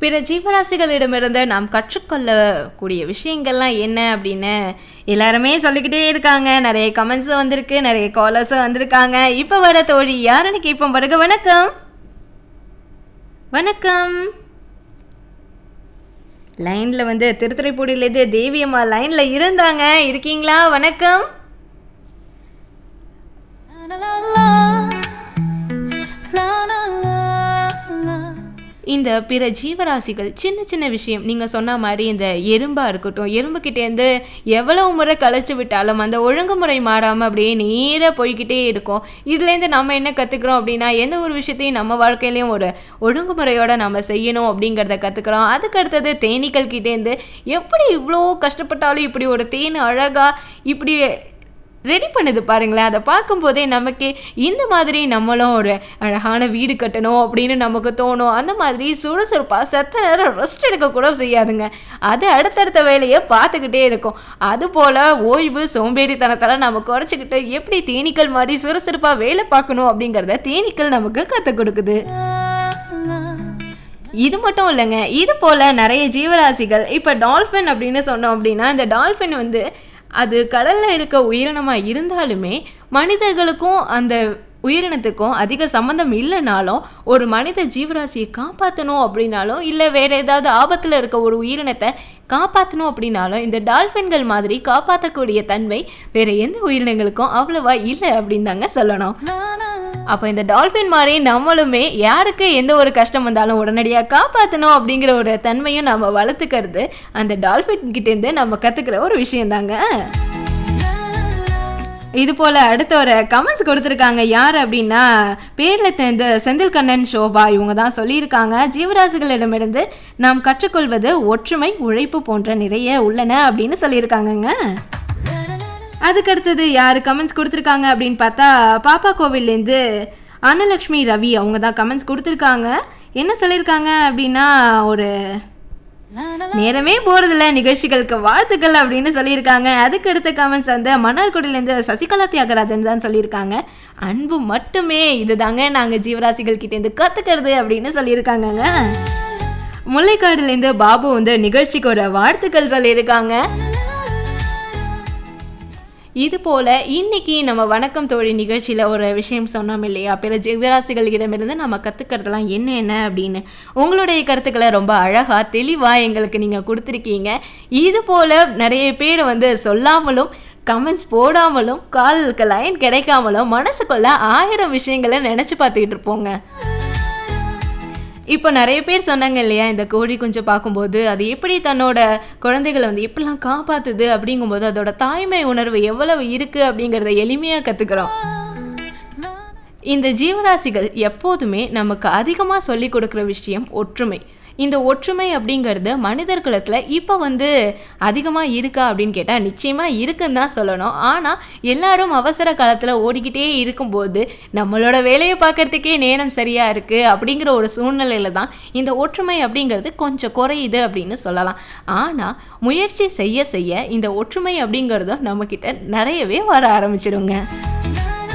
பிற ஜீவராசிகளிடமிருந்து நாம் கற்றுக்கொள்ளக்கூடிய விஷயங்கள்லாம் என்ன அப்படின்னு எல்லாருமே சொல்லிக்கிட்டே இருக்காங்க நிறைய கமெண்ட்ஸும் வந்திருக்கு நிறைய காலர்ஸும் வந்திருக்காங்க இப்போ வர தோழி யாருன்னு கேட்போம் பாருங்க வணக்கம் வணக்கம் லைனில் வந்து திருத்துறைப்பூடியிலேருந்து தேவி அம்மா லைனில் இருந்தாங்க இருக்கீங்களா வணக்கம் இந்த பிற ஜீவராசிகள் சின்ன சின்ன விஷயம் நீங்கள் சொன்ன மாதிரி இந்த எறும்பாக இருக்கட்டும் எறும்புக்கிட்டேருந்து எவ்வளவு முறை கழிச்சு விட்டாலும் அந்த ஒழுங்குமுறை மாறாமல் அப்படியே நேராக போய்கிட்டே இருக்கும் இதுலேருந்து நம்ம என்ன கற்றுக்குறோம் அப்படின்னா எந்த ஒரு விஷயத்தையும் நம்ம வாழ்க்கையிலையும் ஒரு ஒழுங்குமுறையோட நம்ம செய்யணும் அப்படிங்கிறத கற்றுக்குறோம் அதுக்கு அடுத்தது தேனீக்கள் கிட்டேருந்து எப்படி இவ்வளோ கஷ்டப்பட்டாலும் இப்படி ஒரு தேன் அழகாக இப்படி ரெடி பண்ணுது பாருங்களேன் அதை பார்க்கும்போதே நமக்கு இந்த மாதிரி நம்மளும் ஒரு அழகான வீடு கட்டணும் அப்படின்னு நமக்கு தோணும் அந்த மாதிரி சுறுசுறுப்பாக சத்த நேரம் ரெஸ்ட் எடுக்க கூட செய்யாதுங்க அது அடுத்தடுத்த வேலையை பார்த்துக்கிட்டே இருக்கும் அதுபோல் ஓய்வு சோம்பேறித்தனத்தெல்லாம் நம்ம குறைச்சிக்கிட்டு எப்படி தேனீக்கள் மாதிரி சுறுசுறுப்பாக வேலை பார்க்கணும் அப்படிங்கிறத தேனீக்கள் நமக்கு கற்றுக் கொடுக்குது இது மட்டும் இல்லைங்க இது போல் நிறைய ஜீவராசிகள் இப்போ டால்ஃபின் அப்படின்னு சொன்னோம் அப்படின்னா இந்த டால்ஃபின் வந்து அது கடலில் இருக்க உயிரினமாக இருந்தாலுமே மனிதர்களுக்கும் அந்த உயிரினத்துக்கும் அதிக சம்மந்தம் இல்லைனாலும் ஒரு மனித ஜீவராசியை காப்பாற்றணும் அப்படின்னாலும் இல்லை வேறு ஏதாவது ஆபத்தில் இருக்க ஒரு உயிரினத்தை காப்பாற்றணும் அப்படின்னாலும் இந்த டால்ஃபின்கள் மாதிரி காப்பாற்றக்கூடிய தன்மை வேறு எந்த உயிரினங்களுக்கும் அவ்வளவா இல்லை அப்படின்னு தாங்க சொல்லணும் அப்போ இந்த டால்ஃபின் மாதிரி நம்மளுமே யாருக்கு எந்த ஒரு கஷ்டம் வந்தாலும் உடனடியாக காப்பாற்றணும் அப்படிங்கிற ஒரு தன்மையும் நம்ம வளர்த்துக்கிறது அந்த டால்ஃபின் கிட்டேருந்து நம்ம கற்றுக்கிற ஒரு விஷயந்தாங்க இது போல் அடுத்த ஒரு கமெண்ட்ஸ் கொடுத்துருக்காங்க யார் அப்படின்னா பேரில் இந்த செந்தில் கண்ணன் சோபா இவங்க தான் சொல்லியிருக்காங்க ஜீவராசிகளிடமிருந்து நாம் கற்றுக்கொள்வது ஒற்றுமை உழைப்பு போன்ற நிறைய உள்ளன அப்படின்னு சொல்லியிருக்காங்கங்க அதுக்கடுத்தது யார் கமெண்ட்ஸ் கொடுத்துருக்காங்க அப்படின்னு பார்த்தா பாப்பா கோவில்லேருந்து அன்னலக்ஷ்மி ரவி அவங்க தான் கமெண்ட்ஸ் கொடுத்துருக்காங்க என்ன சொல்லியிருக்காங்க அப்படின்னா ஒரு நேரமே போகிறதில்ல நிகழ்ச்சிகளுக்கு வாழ்த்துக்கள் அப்படின்னு சொல்லியிருக்காங்க அதுக்கு அடுத்த கமெண்ட்ஸ் வந்து மன்னார்குடியிலேருந்து சசிகலா தியாகராஜன் தான் சொல்லியிருக்காங்க அன்பு மட்டுமே இதுதாங்க நாங்கள் ஜீவராசிகள் கிட்டேருந்து கற்றுக்கிறது அப்படின்னு சொல்லியிருக்காங்கங்க முல்லைக்காடுலேருந்து பாபு வந்து நிகழ்ச்சிக்கு ஒரு வாழ்த்துக்கள் சொல்லியிருக்காங்க இது போல் இன்னைக்கு நம்ம வணக்கம் தோழி நிகழ்ச்சியில் ஒரு விஷயம் சொன்னோம் இல்லையா பிற ஜீவராசிகளிடமிருந்து நம்ம கற்றுக்கிறதுலாம் என்ன என்ன அப்படின்னு உங்களுடைய கருத்துக்களை ரொம்ப அழகாக தெளிவாக எங்களுக்கு நீங்கள் கொடுத்துருக்கீங்க இது போல் நிறைய பேர் வந்து சொல்லாமலும் கமெண்ட்ஸ் போடாமலும் காலுக்கு லைன் கிடைக்காமலும் மனசுக்குள்ள ஆயிரம் விஷயங்களை நினச்சி பார்த்துக்கிட்டு இருப்போங்க இப்போ நிறைய பேர் சொன்னாங்க இல்லையா இந்த கோழி குஞ்சை பார்க்கும்போது அது எப்படி தன்னோட குழந்தைகளை வந்து எப்படிலாம் காப்பாத்துது அப்படிங்கும்போது அதோட தாய்மை உணர்வு எவ்வளவு இருக்குது அப்படிங்கிறத எளிமையாக கற்றுக்குறோம் இந்த ஜீவராசிகள் எப்போதுமே நமக்கு அதிகமாக சொல்லி கொடுக்குற விஷயம் ஒற்றுமை இந்த ஒற்றுமை அப்படிங்கிறது மனிதர் குலத்தில் இப்போ வந்து அதிகமாக இருக்கா அப்படின்னு கேட்டால் நிச்சயமாக இருக்குன்னு தான் சொல்லணும் ஆனால் எல்லாரும் அவசர காலத்தில் ஓடிக்கிட்டே இருக்கும்போது நம்மளோட வேலையை பார்க்கறதுக்கே நேரம் சரியாக இருக்குது அப்படிங்கிற ஒரு சூழ்நிலையில் தான் இந்த ஒற்றுமை அப்படிங்கிறது கொஞ்சம் குறையுது அப்படின்னு சொல்லலாம் ஆனால் முயற்சி செய்ய செய்ய இந்த ஒற்றுமை அப்படிங்கிறதும் நம்மக்கிட்ட நிறையவே வர ஆரம்பிச்சிடுங்க